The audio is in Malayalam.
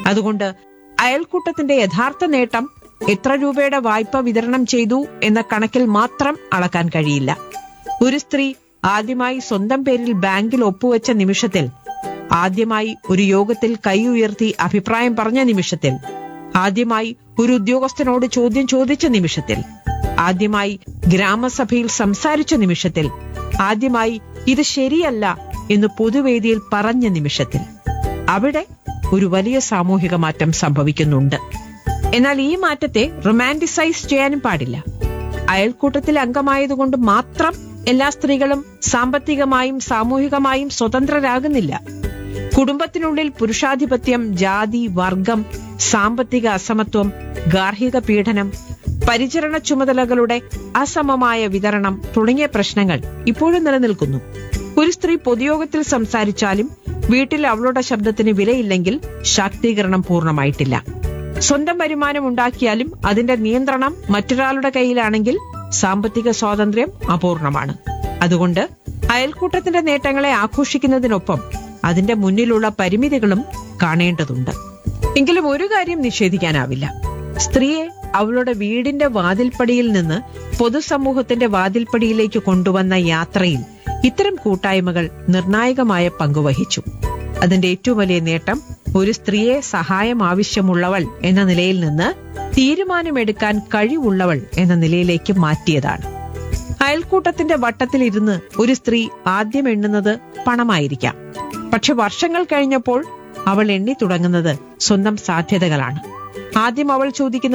അതുകൊണ്ട് അയൽക്കൂട്ടത്തിന്റെ യഥാർത്ഥ നേട്ടം എത്ര രൂപയുടെ വായ്പ വിതരണം ചെയ്തു എന്ന കണക്കിൽ മാത്രം അളക്കാൻ കഴിയില്ല ഒരു സ്ത്രീ ആദ്യമായി സ്വന്തം പേരിൽ ബാങ്കിൽ ഒപ്പുവെച്ച നിമിഷത്തിൽ ആദ്യമായി ഒരു യോഗത്തിൽ കൈ ഉയർത്തി അഭിപ്രായം പറഞ്ഞ നിമിഷത്തിൽ ആദ്യമായി ഒരു ഉദ്യോഗസ്ഥനോട് ചോദ്യം ചോദിച്ച നിമിഷത്തിൽ ആദ്യമായി ഗ്രാമസഭയിൽ സംസാരിച്ച നിമിഷത്തിൽ ആദ്യമായി ഇത് ശരിയല്ല എന്ന് പൊതുവേദിയിൽ പറഞ്ഞ നിമിഷത്തിൽ അവിടെ ഒരു വലിയ സാമൂഹിക മാറ്റം സംഭവിക്കുന്നുണ്ട് എന്നാൽ ഈ മാറ്റത്തെ റൊമാൻറ്റിസൈസ് ചെയ്യാനും പാടില്ല അയൽക്കൂട്ടത്തിൽ അംഗമായതുകൊണ്ട് മാത്രം എല്ലാ സ്ത്രീകളും സാമ്പത്തികമായും സാമൂഹികമായും സ്വതന്ത്രരാകുന്നില്ല കുടുംബത്തിനുള്ളിൽ പുരുഷാധിപത്യം ജാതി വർഗം സാമ്പത്തിക അസമത്വം ഗാർഹിക പീഡനം പരിചരണ ചുമതലകളുടെ അസമമായ വിതരണം തുടങ്ങിയ പ്രശ്നങ്ങൾ ഇപ്പോഴും നിലനിൽക്കുന്നു ഒരു സ്ത്രീ പൊതുയോഗത്തിൽ സംസാരിച്ചാലും വീട്ടിൽ അവളുടെ ശബ്ദത്തിന് വിലയില്ലെങ്കിൽ ശാക്തീകരണം പൂർണ്ണമായിട്ടില്ല സ്വന്തം വരുമാനം ഉണ്ടാക്കിയാലും അതിന്റെ നിയന്ത്രണം മറ്റൊരാളുടെ കയ്യിലാണെങ്കിൽ സാമ്പത്തിക സ്വാതന്ത്ര്യം അപൂർണമാണ് അതുകൊണ്ട് അയൽക്കൂട്ടത്തിന്റെ നേട്ടങ്ങളെ ആഘോഷിക്കുന്നതിനൊപ്പം അതിന്റെ മുന്നിലുള്ള പരിമിതികളും കാണേണ്ടതുണ്ട് എങ്കിലും ഒരു കാര്യം നിഷേധിക്കാനാവില്ല സ്ത്രീയെ അവളുടെ വീടിന്റെ വാതിൽപ്പടിയിൽ നിന്ന് പൊതുസമൂഹത്തിന്റെ വാതിൽപ്പടിയിലേക്ക് കൊണ്ടുവന്ന യാത്രയിൽ ഇത്തരം കൂട്ടായ്മകൾ നിർണായകമായ പങ്കുവഹിച്ചു അതിന്റെ ഏറ്റവും വലിയ നേട്ടം ഒരു സ്ത്രീയെ സഹായം ആവശ്യമുള്ളവൾ എന്ന നിലയിൽ നിന്ന് തീരുമാനമെടുക്കാൻ കഴിവുള്ളവൾ എന്ന നിലയിലേക്ക് മാറ്റിയതാണ് അയൽക്കൂട്ടത്തിന്റെ വട്ടത്തിലിരുന്ന് ഒരു സ്ത്രീ ആദ്യം എണ്ണുന്നത് പണമായിരിക്കാം പക്ഷെ വർഷങ്ങൾ കഴിഞ്ഞപ്പോൾ അവൾ എണ്ണി തുടങ്ങുന്നത് സ്വന്തം സാധ്യതകളാണ് ആദ്യം അവൾ ചോദിക്കുന്നത്